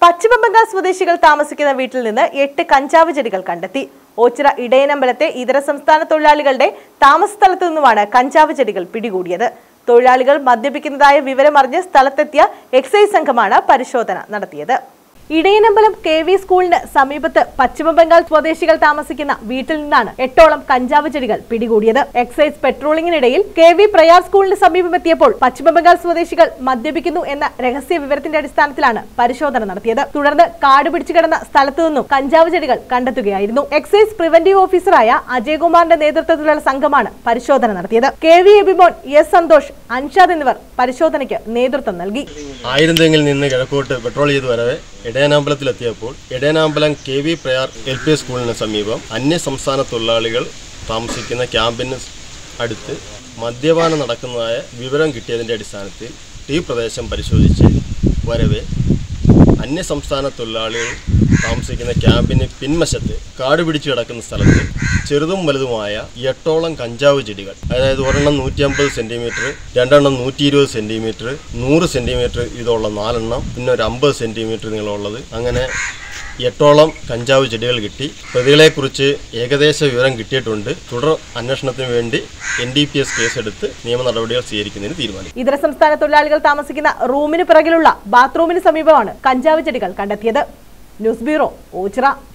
പശ്ചിമബംഗാൾ സ്വദേശികൾ താമസിക്കുന്ന വീട്ടിൽ നിന്ന് എട്ട് കഞ്ചാവ് ചെടികൾ കണ്ടെത്തി ഓച്ചിറ ഇടയനമ്പലത്തെ ഇതര സംസ്ഥാന തൊഴിലാളികളുടെ താമസ സ്ഥലത്തു നിന്നുമാണ് കഞ്ചാവ് ചെടികൾ പിടികൂടിയത് തൊഴിലാളികൾ മദ്യപിക്കുന്നതായ വിവരമറിഞ്ഞ് സ്ഥലത്തെത്തിയ എക്സൈസ് സംഘമാണ് പരിശോധന നടത്തിയത് ഇടയനമ്പലം കെ വി സ്കൂളിന് സമീപത്ത് പശ്ചിമബംഗാൾ സ്വദേശികൾ താമസിക്കുന്ന വീട്ടിൽ നിന്നാണ് എട്ടോളം കഞ്ചാവ് ചെടികൾ പിടികൂടിയത് എക്സൈസ് പെട്രോളിംഗിനിടയിൽ കെ വി പ്രയാർ സ്കൂളിന് സമീപമെത്തിയപ്പോൾ പശ്ചിമബംഗാൾ സ്വദേശികൾ മദ്യപിക്കുന്നു എന്ന രഹസ്യ വിവരത്തിന്റെ അടിസ്ഥാനത്തിലാണ് പരിശോധന നടത്തിയത് തുടർന്ന് കാട് പിടിച്ചു കിടന്ന സ്ഥലത്തു നിന്നും കഞ്ചാവ് ചെടികൾ കണ്ടെത്തുകയായിരുന്നു എക്സൈസ് പ്രിവന്റീവ് ഓഫീസറായ അജയകുമാറിന്റെ നേതൃത്വത്തിലുള്ള സംഘമാണ് പരിശോധന നടത്തിയത് K V Abimon S Santhosh Anshad എന്നിവർ പരിശോധനയ്ക്ക് നേതൃത്വം നൽകി ആയിരം തെങ്ങിൽ നിന്ന് കിഴക്കോട്ട് പെട്രോൾ ചെയ്ത് വരവെ ഇടയനാമ്പലത്തിലെത്തിയപ്പോൾ Edayanambalam K V Prayar L P സ്കൂളിന് സമീപം അന്യ സംസ്ഥാന തൊഴിലാളികൾ താമസിക്കുന്ന ക്യാമ്പിന് അടുത്ത് മദ്യപാനം നടക്കുന്നതായ വിവരം കിട്ടിയതിൻ്റെ അടിസ്ഥാനത്തിൽ ഈ പ്രദേശം പരിശോധിച്ച് വരവെ അന്യ സംസ്ഥാന തൊഴിലാളികൾ താമസിക്കുന്ന ക്യാമ്പിന് പിൻവശത്ത് കാട് പിടിച്ചു കിടക്കുന്ന സ്ഥലത്ത് ചെറുതും വലുതുമായ എട്ടോളം കഞ്ചാവ് ചെടികൾ അതായത് ഒരെണ്ണം നൂറ്റി അമ്പത് സെൻറ്റിമീറ്റർ രണ്ടെണ്ണം നൂറ്റി ഇരുപത് സെൻറ്റിമീറ്റർ നൂറ് സെൻറ്റിമീറ്റർ ഇതുള്ള നാലെണ്ണം പിന്നെ ഒരു അമ്പത് സെൻറ്റിമീറ്റർ നീളമുള്ളത് അങ്ങനെ എട്ടോളം കഞ്ചാവ് ചെടികൾ കിട്ടി പ്രതികളെക്കുറിച്ച് ഏകദേശ വിവരം കിട്ടിയിട്ടുണ്ട് തുടർ അന്വേഷണത്തിന് വേണ്ടി എൻ ഡി പി എസ് കേസെടുത്ത് നിയമ നടപടികൾ സ്വീകരിക്കുന്നതിന് തീരുമാനിച്ചു ഇതര സംസ്ഥാന തൊഴിലാളികൾ താമസിക്കുന്ന റൂമിന് പിറകിലുള്ള ബാത്റൂമിന് സമീപമാണ് കഞ്ചാവ് ചെടികൾ കണ്ടെത്തിയത് ന്യൂസ് ബ്യൂറോ ഓച്ചിറ